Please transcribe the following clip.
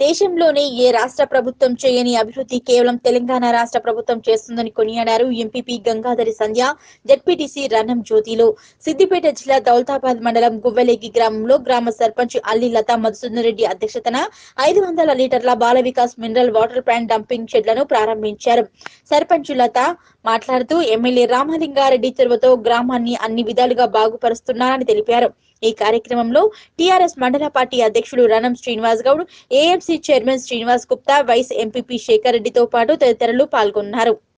దేశంలోనే ఏ రాష్ట్ర ప్రభుత్వం చేయని అభివృద్ధి కేవలం తెలంగాణ రాష్ట్ర ప్రభుత్వం చేస్తుందని కొనియాడారు ఎంపీపీ గంగాధరి సంధ్య జడ్పీటీసీ రన్నం జ్యోతిలో సిద్దిపేట జిల్లా దౌలతాబాద్ మండలం గువ్వలేగి గ్రామంలో గ్రామ సర్పంచ్ అల్లి లతా మధుసూదన్ రెడ్డి అధ్యక్షతన ఐదు వందల లీటర్ల Bala Vikas mineral water plant dumping షెడ్లను ప్రారంభించారు సర్పంచ్ లత మాట్లాడుతూ ఎమ్మెల్యే రామలింగారెడ్డి చొరవతో గ్రామాన్ని అన్ని విధాలుగా బాగుపరుస్తున్నారని తెలిపారు ఈ కార్యక్రమంలో టీఆర్ఎస్ మండల పార్టీ అధ్యక్షుడు Ranam Srinivas Goud AMC chairman Srinivas Gupta vice MPP Shekar రెడ్డితో పాటు తదితరులు పాల్గొన్నారు